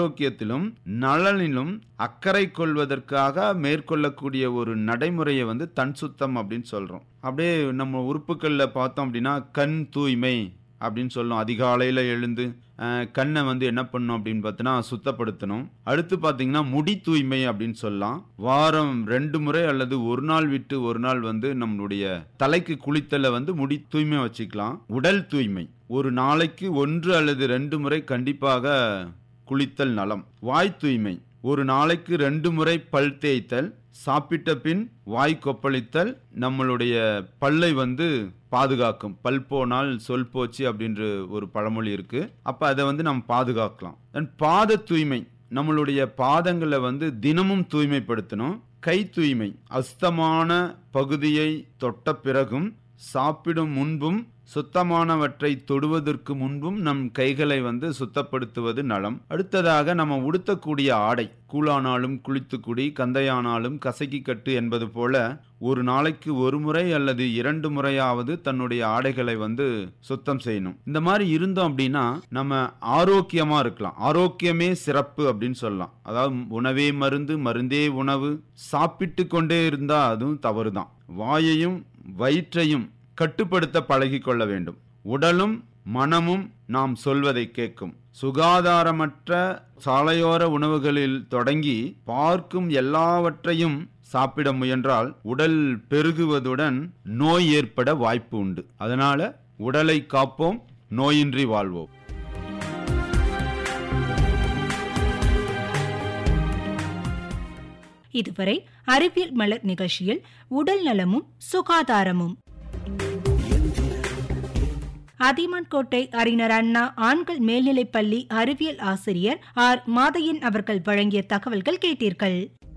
ஆரோக்கியத்திலும் நலனிலும் அக்கறை கொள்வதற்காக மேற்கொள்ளக்கூடிய ஒரு நடைமுறையை வந்து தன் சுத்தம் அப்படின்னு சொல்றோம் அப்படியே நம்ம உறுப்புகள்ல பார்த்தோம் அப்படின்னா கண் தூய்மை அப்படின்னு சொல்லும் அதிகாலையில் எழுந்து அஹ், கண்ணை வந்து என்ன பண்ணும் அப்படின்னு பார்த்தோன்னா சுத்தப்படுத்தணும் அடுத்து பார்த்தீங்கன்னா முடி தூய்மை அப்படின்னு சொல்லலாம் வாரம் ரெண்டு முறை அல்லது ஒரு நாள் விட்டு ஒரு நாள் வந்து நம்மளுடைய தலைக்கு குளித்தலை வந்து முடி தூய்மை வச்சுக்கலாம் உடல் தூய்மை ஒரு நாளைக்கு ஒன்று அல்லது ரெண்டு முறை கண்டிப்பாக குளித்தல் நலம் வாய் தூய்மை ஒரு நாளைக்கு ரெண்டு முறை பல் தேய்த்தல் சாப்பிட்ட பின் வாய் கொப்பளித்தல் நம்மளுடைய பல்லை வந்து பாதுகாக்கும் பல் போனால் சொல் போச்சு அப்படின்ற ஒரு பழமொழி இருக்கு அப்ப அதை வந்து நம்ம பாதுகாக்கலாம் Then பாத தூய்மை நம்மளுடைய பாதங்களை வந்து தினமும் தூய்மைப்படுத்தணும் கை தூய்மை அஸ்தமான பகுதியை தொட்ட பிறகும் சாப்பிடும் முன்பும் சுத்தமானவற்றை தொடுவதற்கு முன்பும் நம் கைகளை வந்து சுத்தப்படுத்துவது நலம் அடுத்ததாக நம்ம உடுத்தக்கூடிய ஆடை கூழானாலும் குளித்துக்குடி கந்தையானாலும் கசக்கி கட்டு என்பது போல ஒரு நாளைக்கு ஒரு முறை அல்லது இரண்டு முறையாவது தன்னுடைய ஆடைகளை வந்து சுத்தம் செய்யணும் இந்த மாதிரி இருந்தோம் அப்படின்னா நம்ம ஆரோக்கியமா இருக்கலாம் ஆரோக்கியமே சிறப்பு அப்படின்னு சொல்லலாம் அதாவது உணவே மருந்து மருந்தே உணவு சாப்பிட்டு கொண்டே இருந்தா அதுவும் தவறுதான் வாயையும் வயிற்றையும் கட்டுப்படுத்த பழகிக் கொள்ள வேண்டும் உடலும் மனமும் நாம் சொல்வதை கேட்கும் சுகாதாரமற்ற சாலையோர உணவுகளில் தொடங்கி பார்க்கும் எல்லாவற்றையும் சாப்பிட முயன்றால் உடல் பெருகுவதுடன் நோய் ஏற்பட வாய்ப்பு உண்டு அதனால உடலை காப்போம் நோயின்றி வாழ்வோம் இதுவரை அறிவியல் மலர் நிகழ்ச்சியில் உடல் நலமும் சுகாதாரமும் அதியமான்கோட்டை அறிஞர் அண்ணா ஆண்கள் மேல்நிலைப்பள்ளி அறிவியல் ஆசிரியர் ஆர் மாதையன் அவர்கள் வழங்கிய தகவல்கள் கேட்டீர்கள்